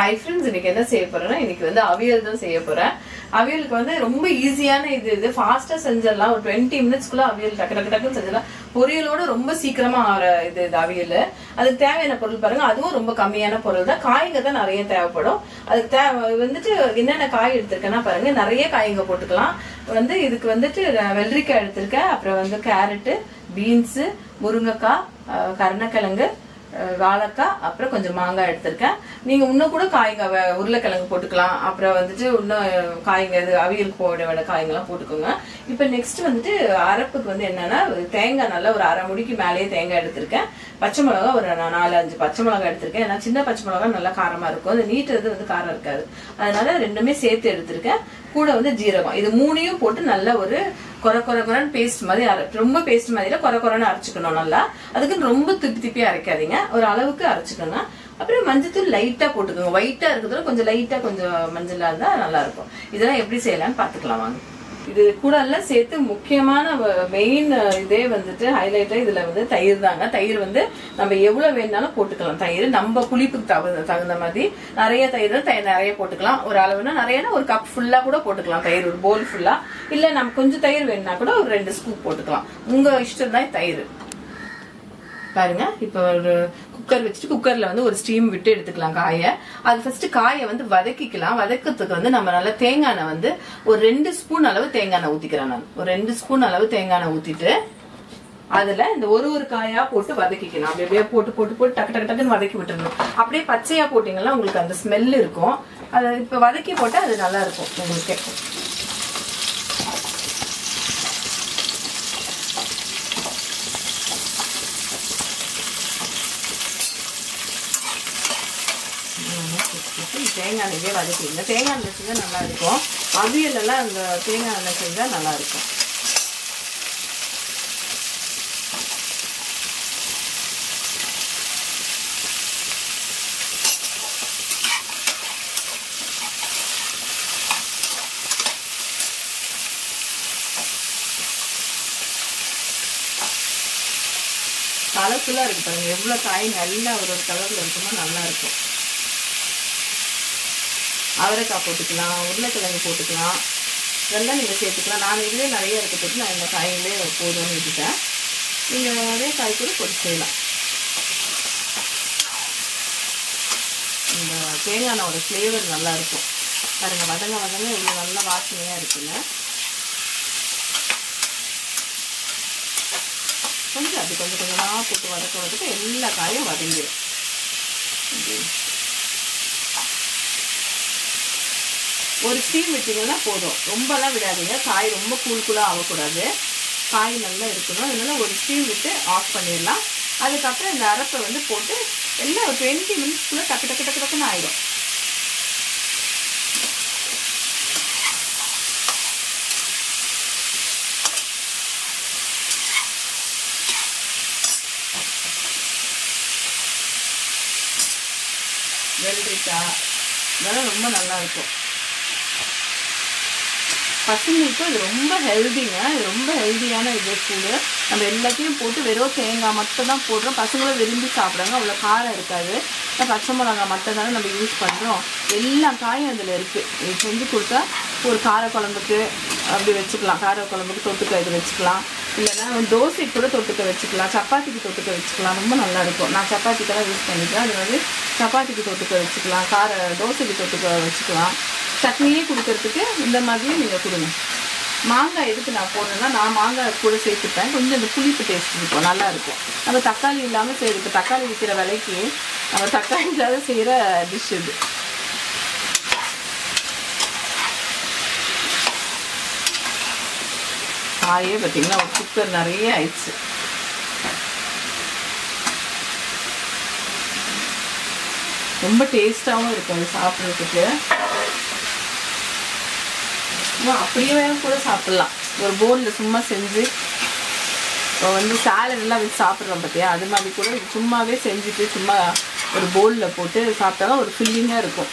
Hi friends இன்னைக்கு என்ன செய்ய போறேன்னா இன்னைக்கு வந்து அவியல் தான் செய்ய போறேன் அவியலுக்கு வந்து ரொம்ப ஈஸியான இது இது ஃபாஸ்டா செஞ்சிடலாம் ஒரு டுவெண்ட்டி மினிட்ஸ்க்குள்ள அவியல் டக்கு டக்கு டக்குன்னு செஞ்சிடலாம் பொரியலோட ரொம்ப சீக்கிரமா ஆகிற இது இது அவியல் அதுக்கு தேவையான பொருள் பாருங்க அதுவும் ரொம்ப கம்மியான பொருள் தான் காய்ங்க தான் நிறைய தேவைப்படும் அதுக்கு தேவை வந்துட்டு என்னென்ன காய் எடுத்திருக்கேன்னா பாருங்க நிறைய காய்ங்க போட்டுக்கலாம் வந்து இதுக்கு வந்துட்டு நான் வெள்ளரிக்காய் எடுத்திருக்கேன் அப்புறம் வந்து கேரட்டு பீன்ஸு முருங்கைக்காய் அஹ் கருணக்கிழங்கு அஹ் வாழைக்காய் அப்புறம் கொஞ்சம் மாங்காய் எடுத்திருக்கேன் நீங்க இன்னும் கூட காய்ங்க வ- உருளைக்கிழங்கு போட்டுக்கலாம் அப்புறம் வந்துட்டு இன்னும் காய்ங்க இது அவியலுக்கு போட வேண்டிய காய்ங்கெல்லாம் போட்டுக்கோங்க இப்போ நெக்ஸ்ட் வந்துட்டு அரைப்புக்கு வந்து என்னன்னா தேங்காய் நல்லா ஒரு அரை முடிக்கு மேலேயே தேங்காய் எடுத்திருக்கேன் பச்சை மிளகா ஒரு நா- நாலு அஞ்சு பச்சை மிளகா எடுத்திருக்கேன் ஏன்னா சின்ன பச்சை மிளகா நல்லா காரமா இருக்கும் அது நீட்டுறது வந்து காரம் இருக்காது அதனால ரெண்டுமே சேர்த்து எடுத்திருக்கேன் கூட வந்து ஜீரகம் இது மூணையும் போட்டு நல்லா ஒரு கொர கொர கொரன்னு பேஸ்ட் மாதிரி அரை ரொம்ப பேஸ்ட் மாதிரி கொர கொரன்னு அரைச்சுக்கணும் நல்லா அதுக்கு ரொம்ப திப்பி திப்பி அரைக்காதீங்க ஒரு அளவுக்கு அரைச்சுக்கோங்க அப்புறம் மஞ்சத்தூள் லைட்டா போட்டுக்கோங்க ஒயிட்டா இருக்கிறதுல கொஞ்சம் லைட்டா கொஞ்சம் மஞ்சளா இருந்தா நல்லா இருக்கும் இதெல்லாம் எப்படி செய்யலாம்னு பாத்துக்கலாம் வாங்க இது கூட எல்லாம் சேர்த்து முக்கியமான மெயின் இதே வந்துட்டு ஹைலைட்டா இதுல வந்து தயிர் தாங்க தயிர் வந்து நம்ம எவ்வளவு வேணாலும் போட்டுக்கலாம் தயிர் நம்ம புளிப்புக்கு தகுந்த தகுந்த மாதிரி நிறைய தயிர் தயிர் நிறைய போட்டுக்கலாம் ஒரு அளவுனா நிறையனா ஒரு கப் ஃபுல்லா கூட போட்டுக்கலாம் தயிர் ஒரு போல் ஃபுல்லா இல்ல நம்ம கொஞ்சம் தயிர் வேணும்னா கூட ஒரு ரெண்டு ஸ்கூப் போட்டுக்கலாம் உங்க இஷ்டம் தான் தயிர் பாருங்க இப்போ ஒரு குக்கர் வச்சுட்டு குக்கர்ல வந்து ஒரு ஸ்டீம் விட்டு எடுத்துக்கலாம் காயை அது ஃபர்ஸ்ட் காயை வந்து வதக்கிக்கலாம் வதக்கிறதுக்கு வந்து நம்ம நல்லா தேங்காய் எண்ணெய் வந்து ஒரு ரெண்டு ஸ்பூன் அளவு தேங்காய் எண்ணெய் ஊத்திக்கிறேன் நான் ஒரு ரெண்டு ஸ்பூன் அளவு தேங்காய் எண்ணெய் ஊத்திட்டு அதுல இந்த ஒரு ஒரு காயா போட்டு வதக்கிக்கணும் அப்படியே அப்படியே போட்டு போட்டு போட்டு டக்கு டக்கு டக்குன்னு வதக்கி விட்டுறணும் அப்படியே பச்சையா போட்டீங்கன்னா உங்களுக்கு அந்த ஸ்மெல் இருக்கும் அதை இப்ப வதக்கி போட்டா அது நல்லா இருக்கும் உங்களுக்கு தேங்காய் எண்ணெயே வதக்கிங்க தேங்காய் எண்ணெய் செஞ்சால் நல்லா இருக்கும் அவியல் எல்லாம் அந்த தேங்காய் எண்ணெய் செஞ்சால் நல்லா இருக்கும் கலர்ஃபுல்லாக இருக்கு பாருங்க எவ்வளோ காய் நல்லா ஒரு ஒரு கலரில் இருக்குமோ நல்லா இருக்கும் அவரைக்காய் போட்டுக்கலாம் உருளைக்கிழங்கு போட்டுக்கலாம் இதெல்லாம் நீங்கள் சேர்த்துக்கலாம் நான் இதுலேயே நிறைய இருக்க போட்டு நான் இந்த காயிலே போதும்னு விட்டுட்டேன் நீங்கள் நிறைய காய் கூட போட்டு செய்யலாம் இந்த தேங்காய் எண்ணெயோட ஃப்ளேவர் நல்லா இருக்கும் பாருங்க வதங்க வதங்க இவ்வளோ நல்ல வாசனையாக இருக்குங்க கொஞ்சம் அப்படி கொஞ்சம் கொஞ்சமாக போட்டு வதக்க வதக்க எல்லா காயும் வதங்கிடும் இப்படி. ஒரு ஸ்டீம் விட்டீங்கன்னா போதும் ரொம்பலாம் விடாதீங்க காய் ரொம்ப கூல் கூலாக ஆகக்கூடாது காய் நல்லா இருக்கணும் அதனால ஒரு ஸ்டீம் விட்டு ஆஃப் பண்ணிடலாம் அதுக்கப்புறம் இந்த அரைப்பை வந்து போட்டு எல்லாம் ஒரு டுவெண்ட்டி மினிட்ஸ்க்குள்ளே டக்கு டக்கு டக்கு டக்குன்னு ஆயிடும் வெள்ளரிக்காய் இதெல்லாம் ரொம்ப நல்லா இருக்கும் பசங்களுக்கும் இது ரொம்ப ஹெல்திங்க இது ரொம்ப ஹெல்தியான இது ஃபுட்டு நம்ம எல்லாத்தையும் போட்டு வெறும் தேங்காய் மட்டும் தான் போடுறோம் பசங்களும் விரும்பி சாப்பிடுறாங்க அவ்வளோ காரம் இருக்காது ஆனால் பச்சை மிளகாய் மட்டும் தானே நம்ம யூஸ் பண்ணுறோம் எல்லா காயும் அதில் இருக்குது இது செஞ்சு கொடுத்தா ஒரு கார குழம்புக்கு அப்படி வச்சுக்கலாம் கார குழம்புக்கு தொட்டுக்க இது வச்சுக்கலாம் இல்லைன்னா தோசைக்கு கூட தொட்டுக்க வச்சுக்கலாம் சப்பாத்திக்கு தொட்டுக்க வச்சுக்கலாம் ரொம்ப நல்லா இருக்கும் நான் சப்பாத்திக்கெல்லாம் யூஸ் பண்ணிக்கிறேன் அது வந்து சப்பாத்திக்கு தொட்டுக்க வச்சுக்கலாம் கார தோசைக்கு தொட்டுக்க வச்சுக்கலாம் சட்னியே கொடுக்கறதுக்கு இந்த மாதிரியும் நீங்கள் கொடுங்க மாங்காய் எதுக்கு நான் போடுறேன்னா நான் மாங்காய் கூட சேர்த்துப்பேன் கொஞ்சம் இந்த புளிப்பு டேஸ்ட் இருக்கும் நல்லா இருக்கும் நம்ம தக்காளி இல்லாமல் செய்யுது இப்போ தக்காளி விற்கிற விலைக்கு நம்ம தக்காளி இல்லாத செய்கிற டிஷ் இது காயே பார்த்தீங்கன்னா ஒரு குக்கர் நிறைய ஆயிடுச்சு ரொம்ப டேஸ்டாகவும் இருக்கும் அது சாப்பிட்றதுக்கு சும்மா அப்படியே வேணும் கூட சாப்பிட்லாம் ஒரு போலில் சும்மா செஞ்சு இப்போ வந்து சாலட்லாம் வச்சு சாப்பிட்றோம் பார்த்தியா அது மாதிரி கூட இது சும்மாவே செஞ்சுட்டு சும்மா ஒரு போலில் போட்டு சாப்பிட்டாலும் ஒரு ஃபில்லிங்காக இருக்கும்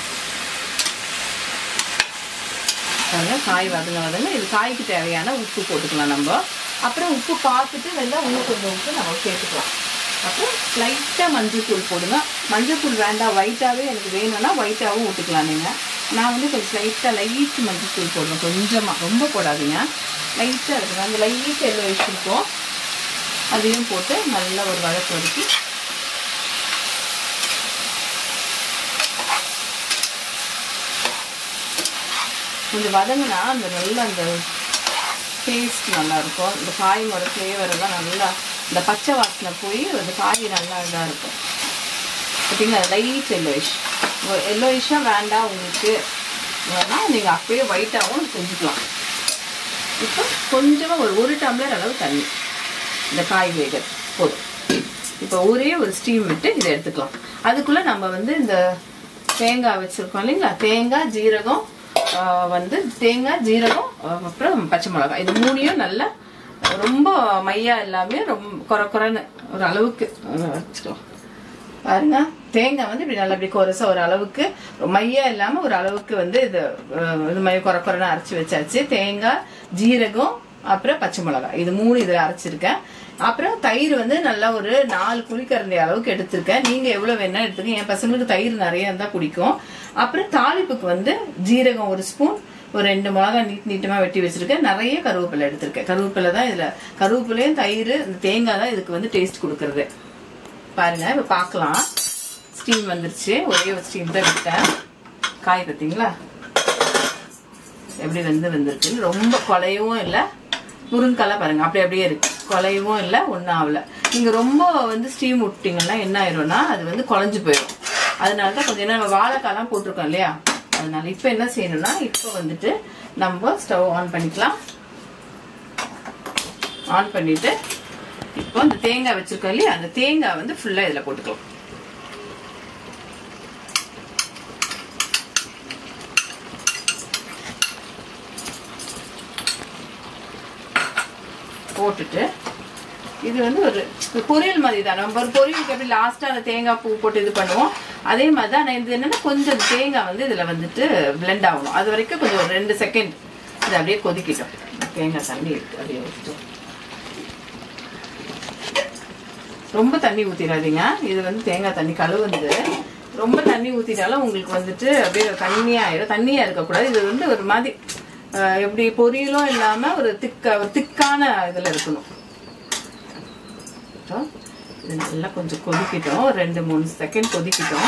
பாருங்க காய் வதங்க வதங்க இது காய்க்கு தேவையான உப்பு போட்டுக்கலாம் நம்ம அப்புறம் உப்பு பார்த்துட்டு வேணா இன்னும் கொஞ்சம் உப்பு நம்ம சேர்த்துக்கலாம் அப்புறம் லைட்டாக மஞ்சள் தூள் போடுங்க மஞ்சள் தூள் வேண்டாம் ஒயிட்டாகவே எனக்கு வேணும்னா ஒயிட்டாகவும் ஊற்றிக்கலாம் நீங்கள் நான் வந்து கொஞ்சம் லைட்டாக லைட் மஞ்சள் தூள் போடுவேன் கொஞ்சமாக ரொம்ப போடாதீங்க லைட்டாக இருக்குங்க அந்த லைட் எல்லோ இருக்கும் அதையும் போட்டு நல்லா ஒரு வழக்கு வதக்கி கொஞ்சம் வதங்கினா அந்த நல்ல அந்த டேஸ்ட் நல்லா இருக்கும் இந்த காயோட ஃப்ளேவர் எல்லாம் நல்லா இந்த பச்சை வாசனை போய் அந்த காய் நல்லா இதாக இருக்கும் பார்த்தீங்களா லைட் எல்லோயிஷ் எல்லோயிஷாக வேண்டாம் உங்களுக்கு வேணால் நீங்கள் அப்படியே ஒயிட்டாகவும் செஞ்சுக்கலாம் இப்போ கொஞ்சமாக ஒரு ஒரு டம்ளர் அளவு தண்ணி இந்த காய் வேக போதும் இப்போ ஒரே ஒரு ஸ்டீம் விட்டு இதை எடுத்துக்கலாம் அதுக்குள்ளே நம்ம வந்து இந்த தேங்காய் வச்சுருக்கோம் இல்லைங்களா தேங்காய் ஜீரகம் ஆஹ் வந்து தேங்காய் ஜீரகம் ஆஹ் அப்புறம் பச்சை மிளகாய் இது மூணையும் நல்லா ரொம்ப மையா இல்லாம ரொம்ப குறை குறைன்னு ஒரு அளவுக்கு ஆஹ் வச்சுக்கலாம் பாருங்க தேங்காய் வந்து இப்படி நல்லா இப்படி குறைசா ஒரு அளவுக்கு மையா இல்லாம ஒரு அளவுக்கு வந்து இது ஆஹ் இது மாதிரி குறை குறைன்னு அரைச்சி வச்சாச்சு தேங்காய் ஜீரகம் அப்புறம் பச்சை மிளகாய் இது மூணு இதில் அரைச்சிருக்கேன் அப்புறம் தயிர் வந்து நல்லா ஒரு நாலு குழிக்கரண்டி அளவுக்கு எடுத்திருக்கேன் நீங்க எவ்வளவு வேணா எடுத்துக்க என் பசங்களுக்கு தயிர் நிறைய இருந்தா பிடிக்கும் அப்புறம் தாளிப்புக்கு வந்து ஜீரகம் ஒரு ஸ்பூன் ஒரு ரெண்டு மிளகாய் நீட் நீட்டமா வெட்டி வச்சிருக்கேன் நிறைய கருவேப்பிலை எடுத்திருக்கேன் கருவேப்பிலை தான் இதுல கருவேப்பிலையும் தயிர் இந்த தேங்காய் தான் இதுக்கு வந்து டேஸ்ட் கொடுக்கறது பாருங்க இப்ப பார்க்கலாம் ஸ்டீம் வந்துருச்சு ஒரே ஒரு ஸ்டீம் தான் விட்டேன் காய் பார்த்தீங்களா எப்படி வெந்து வந்திருக்கு ரொம்ப குலையவும் இல்லை முருங்கக்காலாம் பாருங்க அப்படி அப்படியே இருக்கு குலையவும் இல்லை ஒன்றும் ஆகல நீங்க ரொம்ப வந்து ஸ்டீம் விட்டீங்கன்னா என்ன ஆயிரும்னா அது வந்து குழஞ்சு போயிடும் அதனால தான் கொஞ்சம் நம்ம வாழைக்காலாம் போட்டிருக்கோம் இல்லையா அதனால இப்போ என்ன செய்யணும்னா இப்போ வந்துட்டு நம்ம ஸ்டவ் ஆன் பண்ணிக்கலாம் ஆன் பண்ணிட்டு இப்போ இந்த தேங்காய் வச்சிருக்கோம் இல்லையா அந்த தேங்காய் வந்து ஃபுல்லா இதுல போட்டுக்கலாம் போட்டுட்டு இது வந்து ஒரு ஒரு பொரியல் மாதிரி தான் நம்ம ஒரு பொரியலுக்கு எப்படி லாஸ்டா அந்த தேங்காய் பூ போட்டு இது பண்ணுவோம் அதே மாதிரி தான் நான் இது என்னன்னா கொஞ்சம் தேங்காய் வந்து இதுல வந்துட்டு பிளெண்ட் ஆகணும் அது வரைக்கும் கொஞ்சம் ஒரு ரெண்டு செகண்ட் இது அப்படியே கொதிக்கிட்டோம் தேங்காய் தண்ணி இருக்கு அப்படியே வச்சுட்டோம் ரொம்ப தண்ணி ஊத்திடாதீங்க இது வந்து தேங்காய் தண்ணி கழுவுனது ரொம்ப தண்ணி ஊத்திட்டாலும் உங்களுக்கு வந்துட்டு அப்படியே தண்ணியா ஆயிடும் தண்ணியா இருக்கக்கூடாது இது வந்து ஒரு மாதிரி அஹ், எப்படி பொரியலும் இல்லாம ஒரு திக்க ஒரு திக்கான இதுல இருக்கணும் அப்புறம் இது நல்லா கொஞ்சம் கொதிக்கிட்டோம் ஒரு ரெண்டு மூணு செகண்ட் கொதிக்கிட்டோம்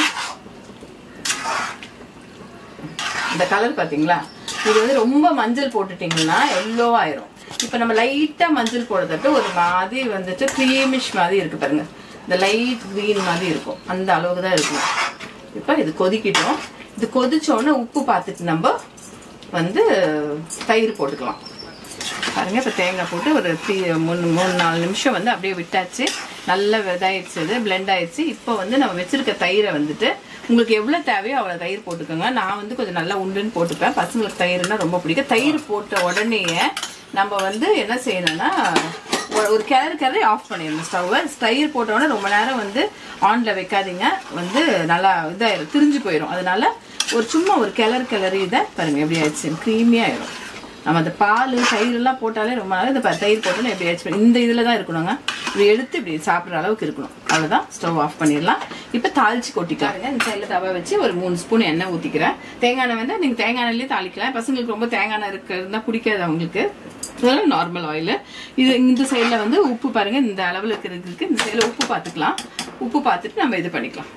இந்த கலர் பாத்தீங்களா இது வந்து ரொம்ப மஞ்சள் போட்டுட்டீங்கன்னா எல்லோ ஆயிரும் இப்ப நம்ம லைட்டா மஞ்சள் போடுறதுக்கு ஒரு மாதிரி வந்துட்டு க்ரீமிஷ் மாதிரி இருக்கு பாருங்க இந்த லைட் green மாதிரி இருக்கும் அந்த அளவுக்கு தான் இருக்கும் இப்ப இது கொதிக்கிட்டோம் இது கொதிச்ச உடனே உப்பு பார்த்துட்டு நம்ம வந்து தயிர் போட்டுக்கலாம் பாருங்க இப்போ தேங்காய் போட்டு ஒரு த்ரீ மூணு மூணு நாலு நிமிஷம் வந்து அப்படியே விட்டாச்சு நல்லா இதாயிடுச்சு அது பிளெண்ட் ஆயிடுச்சு இப்போ வந்து நம்ம வச்சிருக்க தயிரை வந்துட்டு உங்களுக்கு எவ்வளோ தேவையோ அவ்வளோ தயிர் போட்டுக்கோங்க நான் வந்து கொஞ்சம் நல்லா உண்டுன்னு போட்டுப்பேன் பசங்களுக்கு தயிர்னா ரொம்ப பிடிக்கும் தயிர் போட்ட உடனேயே நம்ம வந்து என்ன செய்யணும்னா ஒரு- ஒரு கிளறு கிளறி ஆஃப் பண்ணிடணும் ஸ்டவ்வை தயிர் போட்ட உடனே ரொம்ப நேரம் வந்து ஆன்ல வைக்காதீங்க வந்து நல்லா இதாயிரும் திரிஞ்சு போயிடும் அதனால ஒரு சும்மா ஒரு கிளறு கிளறி இதை பாருங்க எப்படி ஆயிடுச்சு க்ரீமியா ஆயிரும் நம்ம அந்த பால் தயிர் எல்லாம் போட்டாலே ரொம்ப நாள் இந்த ப- தயிர் போட்டாலும் எப்படி ஆயிடுச்சு இந்த இதுல தான் இருக்கணுங்க இப்படி எடுத்து இப்படி சாப்பிடுற அளவுக்கு இருக்கணும் அவ்வளவுதான் ஸ்டவ் ஆஃப் பண்ணிடலாம் இப்போ தாளிச்சு கொட்டிக்காருங்க இந்த சைடில் தவா வச்சு ஒரு மூணு ஸ்பூன் எண்ணெய் ஊத்திக்கிறேன் தேங்காய் எண்ணெய் வந்து நீங்க தேங்காய் எண்ணெயிலே தாளிக்கலாம் பசங்களுக்கு ரொம்ப தேங்காய் எண்ணெய் இருக்கிறதுனா பிடிக்காது அவங்களுக்கு அதனால நார்மல் ஆயில் இது இந்த சைடில் வந்து உப்பு பாருங்க இந்த அளவில் இருக்கிறதுக்கு இந்த சைடில் உப்பு பார்த்துக்கலாம் உப்பு பார்த்துட்டு நம்ம இது பண்ணிக்கலாம்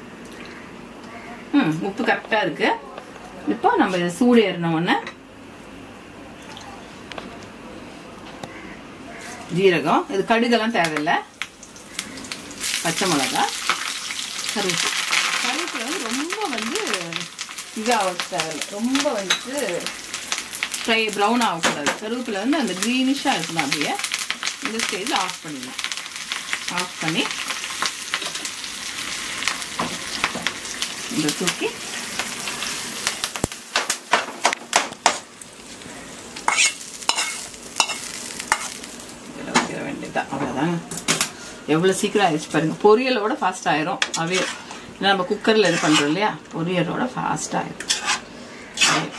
ம் உப்பு கரெக்டாக இருக்கு இப்போ நம்ம இது சூடு ஏறின உடனே ஜீரகம் இது கடுகெல்லாம் தேவையில்லை பச்சை மிளகாய் கருவேப்பிலை கருவேப்பிலை வந்து ரொம்ப வந்து இதாக தேவையில்லை ரொம்ப வந்துட்டு ஃப்ரை ப்ரௌன் ஆகக்கூடாது கருவேப்பிலை வந்து அந்த க்ரீனிஷாக இருக்கணும் அப்படியே இந்த ஸ்டேஜில் ஆஃப் பண்ணிடலாம் ஆஃப் பண்ணி இந்த தூக்கி இதில் வைக்கிற வேண்டியதுதான் அவ்வளோதாங்க எவ்வளோ சீக்கிரம் ஆயிடுச்சு பாருங்க பொரியலோட ஃபாஸ்ட் ஆயிரும் அவே இல்லை நம்ம குக்கரில் இது பண்ணுறோம் இல்லையா பொரியலோட ஃபாஸ்ட் ஆயிரும் ஆயிரும்.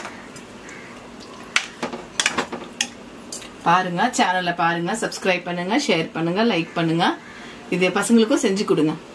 பாருங்க சேனலை பாருங்க சப்ஸ்கிரைப் பண்ணுங்க ஷேர் பண்ணுங்க லைக் பண்ணுங்க இது பசங்களுக்கும் செஞ்சு கொடுங்க